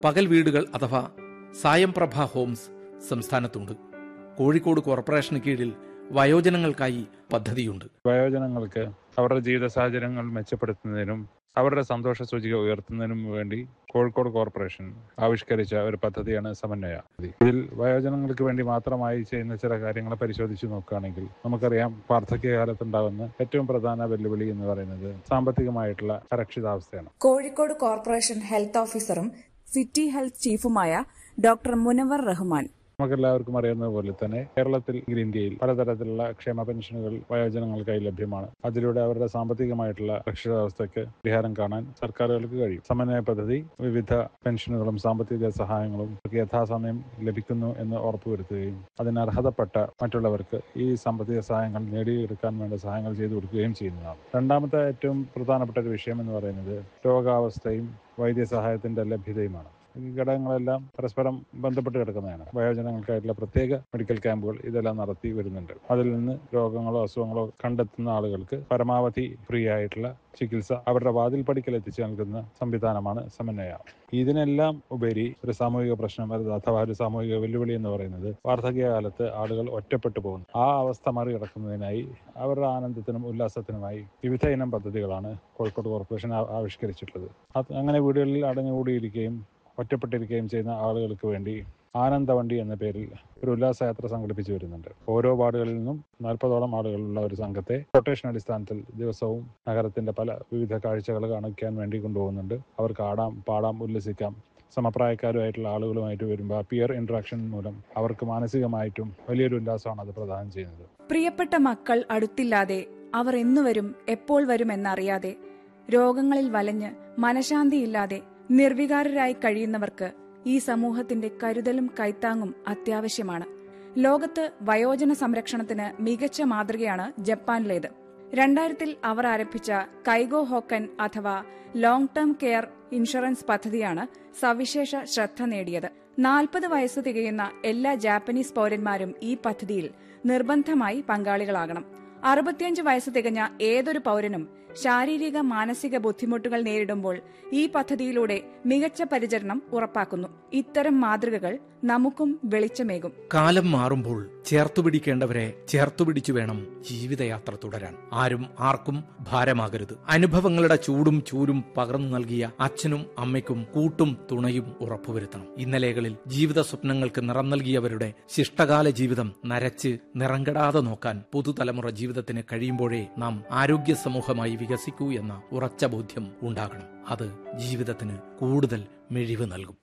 പകൽ വീടുകൾ അഥവാ സായംപ്രഭ ഹോംസ് സംസ്ഥാനത്തുണ്ട് കോഴിക്കോട് കോർപ്പറേഷന് കീഴിൽ വയോജനങ്ങൾക്കായി പദ്ധതിയുണ്ട് വയോജനങ്ങൾക്ക് അവരുടെ ജീവിത സാഹചര്യങ്ങൾ മെച്ചപ്പെടുത്തുന്നതിനും അവരുടെ സന്തോഷ സൂചിക ഉയർത്തുന്നതിനും വേണ്ടി കോഴിക്കോട് കോർപ്പറേഷൻ ആവിഷ്കരിച്ച ഒരു പദ്ധതിയാണ് സമന്വയ ഇതിൽ വയോജനങ്ങൾക്ക് വേണ്ടി മാത്രമായി ചെയ്യുന്ന ചില കാര്യങ്ങളെ പരിശോധിച്ച് നോക്കുകയാണെങ്കിൽ നമുക്കറിയാം വാർദ്ധക്യകാലത്തുണ്ടാകുന്ന ഏറ്റവും പ്രധാന വെല്ലുവിളി എന്ന് പറയുന്നത് സാമ്പത്തികമായിട്ടുള്ള അരക്ഷിതാവസ്ഥയാണ് കോഴിക്കോട് കോർപ്പറേഷൻ ഹെൽത്ത് ഓഫീസറും സിറ്റി ഹെൽത്ത് ചീഫുമായ ഡോക്ടർ മുനവർ റഹ്മാൻ നമുക്കെല്ലാവർക്കും അറിയുന്നത് പോലെ തന്നെ കേരളത്തിൽ ഇന്ത്യയിൽ പലതരത്തിലുള്ള ക്ഷേമ പെൻഷനുകൾ വയോജനങ്ങൾക്കായി ലഭ്യമാണ് അതിലൂടെ അവരുടെ സാമ്പത്തികമായിട്ടുള്ള രക്ഷിതാവസ്ഥയ്ക്ക് പരിഹാരം കാണാൻ സർക്കാരുകൾക്ക് കഴിയും സമന്വയ പദ്ധതി വിവിധ പെൻഷനുകളും സാമ്പത്തിക സഹായങ്ങളും ഒക്കെ യഥാസമയം ലഭിക്കുന്നു എന്ന് ഉറപ്പുവരുത്തുകയും അതിന് അർഹതപ്പെട്ട മറ്റുള്ളവർക്ക് ഈ സാമ്പത്തിക സഹായങ്ങൾ നേടിയെടുക്കാൻ വേണ്ട സഹായങ്ങൾ ചെയ്തു കൊടുക്കുകയും ചെയ്യുന്നതാണ് രണ്ടാമത്തെ ഏറ്റവും പ്രധാനപ്പെട്ട ഒരു വിഷയം എന്ന് പറയുന്നത് രോഗാവസ്ഥയും വൈദ്യസഹായത്തിന്റെ ലഭ്യതയുമാണ് ഈ ഘടകങ്ങളെല്ലാം പരസ്പരം ബന്ധപ്പെട്ട് കിടക്കുന്നതാണ് വയോജനങ്ങൾക്കായിട്ടുള്ള പ്രത്യേക മെഡിക്കൽ ക്യാമ്പുകൾ ഇതെല്ലാം നടത്തി വരുന്നുണ്ട് അതിൽ നിന്ന് രോഗങ്ങളോ അസുഖങ്ങളോ കണ്ടെത്തുന്ന ആളുകൾക്ക് പരമാവധി ഫ്രീ ആയിട്ടുള്ള ചികിത്സ അവരുടെ വാതിൽ പടിക്കൽ എത്തിച്ചു നൽകുന്ന സംവിധാനമാണ് സമന്വയ ഇതിനെല്ലാം ഉപരി ഒരു സാമൂഹിക പ്രശ്നം അഥവാ ഒരു സാമൂഹിക വെല്ലുവിളി എന്ന് പറയുന്നത് വാർദ്ധക്യകാലത്ത് ആളുകൾ ഒറ്റപ്പെട്ടു പോകുന്നു ആ അവസ്ഥ മറികടക്കുന്നതിനായി അവരുടെ ആനന്ദത്തിനും ഉല്ലാസത്തിനുമായി വിവിധ ഇനം പദ്ധതികളാണ് കോഴിക്കോട് കോർപ്പറേഷൻ ആ- ആവിഷ്കരിച്ചിട്ടുള്ളത് അത് അങ്ങനെ വീടുകളിൽ അടഞ്ഞുകൂടിയിരിക്കുകയും ഒറ്റപ്പെട്ടിരിക്കുകയും ചെയ്യുന്ന ആളുകൾക്ക് വേണ്ടി ആനന്ദവണ്ടി എന്ന പേരിൽ ഒരു ഉല്ലാസയാത്ര സംഘടിപ്പിച്ചു വരുന്നുണ്ട് ഓരോ വാർഡുകളിൽ നിന്നും നാൽപ്പതോളം ആളുകളുള്ള ഒരു സംഘത്തെ റൊട്ടേഷൻ അടിസ്ഥാനത്തിൽ ദിവസവും നഗരത്തിന്റെ പല വിവിധ കാഴ്ചകൾ കാണിക്കാൻ വേണ്ടി കൊണ്ടുപോകുന്നുണ്ട് അവർക്ക് ആടാം പാടാം ഉല്ലസിക്കാം സമപ്രായക്കാരുമായിട്ടുള്ള ആളുകളുമായിട്ട് വരുമ്പോൾ ആ പിയർ ഇന്ററാക്ഷൻ മൂലം അവർക്ക് മാനസികമായിട്ടും വലിയൊരു ഉല്ലാസമാണ് അത് പ്രദാനം ചെയ്യുന്നത് പ്രിയപ്പെട്ട മക്കൾ അടുത്തില്ലാതെ അവർ എന്നു വരും എപ്പോൾ വരും എന്നറിയാതെ രോഗങ്ങളിൽ വലഞ്ഞ് മനഃശാന്തിയില്ലാതെ നിർവികാരരായി കഴിയുന്നവർക്ക് ഈ സമൂഹത്തിന്റെ കരുതലും കൈത്താങ്ങും അത്യാവശ്യമാണ് ലോകത്ത് വയോജന സംരക്ഷണത്തിന് മികച്ച മാതൃകയാണ് ജപ്പാനിലേത് രണ്ടായിരത്തിൽ അവർ ആരംഭിച്ച കൈഗോ ഹോക്കൻ അഥവാ ലോങ് ടേം കെയർ ഇൻഷുറൻസ് പദ്ധതിയാണ് സവിശേഷ ശ്രദ്ധ നേടിയത് നാൽപ്പത് വയസ്സ് തികയുന്ന എല്ലാ ജാപ്പനീസ് പൌരന്മാരും ഈ പദ്ധതിയിൽ നിർബന്ധമായി പങ്കാളികളാകണം അറുപത്തിയഞ്ച് വയസ്സ് തികഞ്ഞ ഏതൊരു പൌരനും ശാരീരിക മാനസിക ബുദ്ധിമുട്ടുകൾ നേരിടുമ്പോൾ ഈ പദ്ധതിയിലൂടെ മികച്ച പരിചരണം ഉറപ്പാക്കുന്നു ഇത്തരം മാതൃകകൾ നമുക്കും വെളിച്ചമേകും കാലം മാറുമ്പോൾ ചേർത്തുപിടിക്കേണ്ടവരെ ചേർത്തുപിടിച്ചു വേണം ജീവിതയാത്ര തുടരാൻ ആരും ആർക്കും ഭാരമാകരുത് അനുഭവങ്ങളുടെ ചൂടും ചൂരും പകർന്നു നൽകിയ അച്ഛനും അമ്മയ്ക്കും കൂട്ടും തുണയും ഉറപ്പുവരുത്തണം ഇന്നലെകളിൽ ജീവിത സ്വപ്നങ്ങൾക്ക് നിറം നൽകിയവരുടെ ശിഷ്ടകാല ജീവിതം നരച്ച് നിറങ്കടാതെ നോക്കാൻ പുതുതലമുറ ജീവിതത്തിന് കഴിയുമ്പോഴേ നാം ആരോഗ്യ സമൂഹമായി വികസിക്കൂ എന്ന ഉറച്ച ബോധ്യം ഉണ്ടാകണം അത് ജീവിതത്തിന് കൂടുതൽ മിഴിവ് നൽകും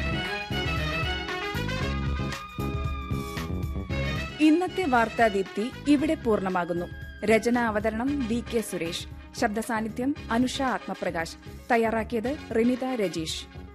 ഇന്നത്തെ വാർത്താ ദീപ്തി ഇവിടെ പൂർണ്ണമാകുന്നു രചന അവതരണം വി കെ സുരേഷ് ശബ്ദ സാന്നിധ്യം അനുഷ ആത്മപ്രകാശ് തയ്യാറാക്കിയത് റിമിത രജീഷ്